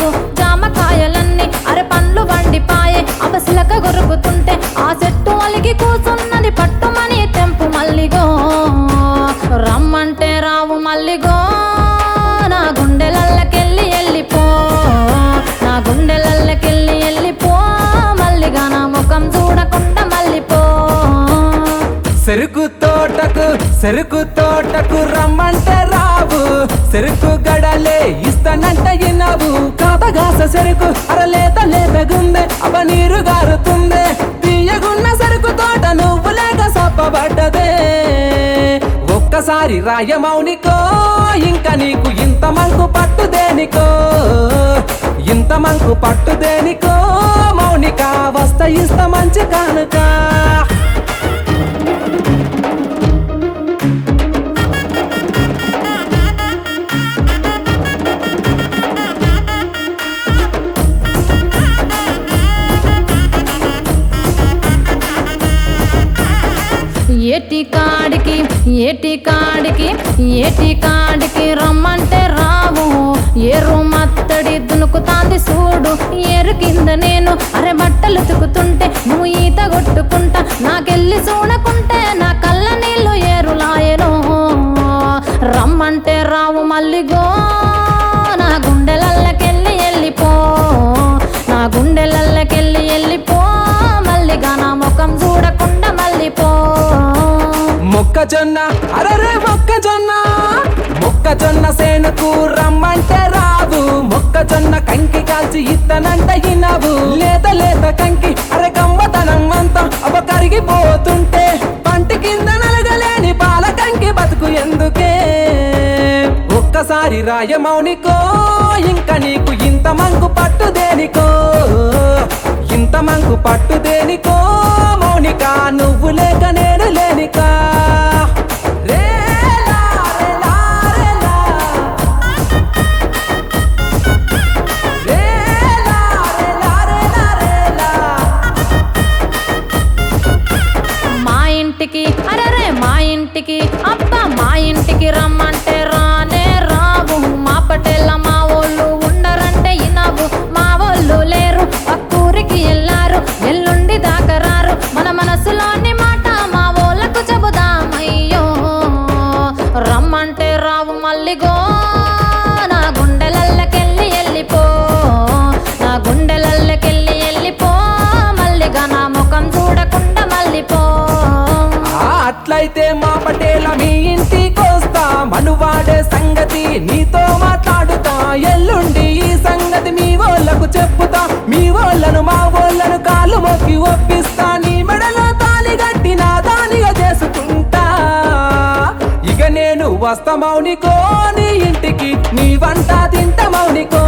రావు జామకాయలన్నీ అరే పండ్లు వండిపాయే అపసిలక గొరుగుతుంటే ఆ చెట్టు అలిగి కూసున్నది పట్టుమని తెంపు మల్లిగో రమ్మంటే రావు మల్లిగో నా గుండెలల్లకెళ్ళి వెళ్ళిపో నా గుండెలల్లకెళ్ళి వెళ్ళిపో మల్లిగా నా ముఖం చూడకుండా మల్లిపో చెరుకు తోటకు చెరుకు తోటకు రమ్మంటే రావు చెరుకు గడలే ఇస్తానంటే ఇన్నావు కాతగాస చెరుకు అరలేత లేతగుందే అబ్బ నీరు గారుతుందే తీయగున్న చెరుకు తోట నువ్వు లేక సప్పబడ్డదే ఒక్కసారి రాయమౌనికో ఇంకా నీకు ఇంత మంకు పట్టుదేనికో ఇంత మంకు పట్టుదేనికో మౌనిక వస్త ఇస్త మంచి కానుక ఏటి కాడికి ఏటి కాడికి ఏటి కాడికి రమ్మంటే రావు ఏరు మత్తడి దునుకుతాంది చూడు ఏరు కింద నేను అరే బట్టలు తుకుతుంటే నువ్వు ఈత కొట్టుకుంటా నాకెళ్ళి చూడకుంటే నా కళ్ళ నీళ్ళు ఏరులాయను రమ్మంటే రావు మల్లిగో నా గుండెలల్లకెళ్ళి వెళ్ళిపో నా గుండెలల్లకెళ్ళి వెళ్ళిపో మల్లిగా నా ముఖం చూడకుండా మల్లిపో మొక్కజొన్న అరరే మొక్కజొన్న మొక్కజొన్న సేనుకు రమ్మంటే రావు మొక్కజొన్న కంకి కాల్చి ఇత్తనంట ఇన్నావు లేత లేత కంకి అరే గమ్మతనం అంతా అవ కరిగిపోతుంటే పంట కింద నలగలేని పాల కంకి బతుకు ఎందుకే ఒక్కసారి రాయమౌనికో ఇంకా నీకు ఇంత మంకు పట్టుదేనికో ఇంత మంకు పట్టుదేనికో మౌనిక నువ్వు లేక నేను లేనికా రేలా, రేలా, రేలా. రేలా, రేలా, రేలా, రేలా. మా ఇంటికి అరరే మా ఇంటికి అబ్బా మా ఇంటికి రమ్మంటే రానే రావు మా పటేళ్ళ మా వాళ్ళు ఉండరంటే ఇనవు మా వాళ్ళు లేరు పక్కూరికి వెళ్ళారు ఎల్లుండి దాకా రారు మన మనసులోని మాట మా వాళ్ళకు చెబుదామయ్యో రమ్మంటే రావు మల్లిగో నా గుండెలల్లకెళ్ళి వెళ్ళిపో నా గుండెలల్లకెళ్ళి వెళ్ళిపో మల్లిగా నా ముఖం చూడకుండా మల్లిపో ఆ, అట్లయితే మా పటేల మీ ఇంటికొస్తా మనువాడే సంగతి నీతో మాట్లాడుతా ఎల్లుండి ఈ సంగతి మీ వాళ్ళకు చెప్పుతా మీ వాళ్ళను మా వాళ్ళను కాలు మొక్కి ఒప్పిస్తా నీ మెడలో తాలి గట్టి నా దానిగా చేసుకుంటా ఇక నేను వస్తా మౌనికో నీ ఇంటికి నీ వంట తింట మౌనికో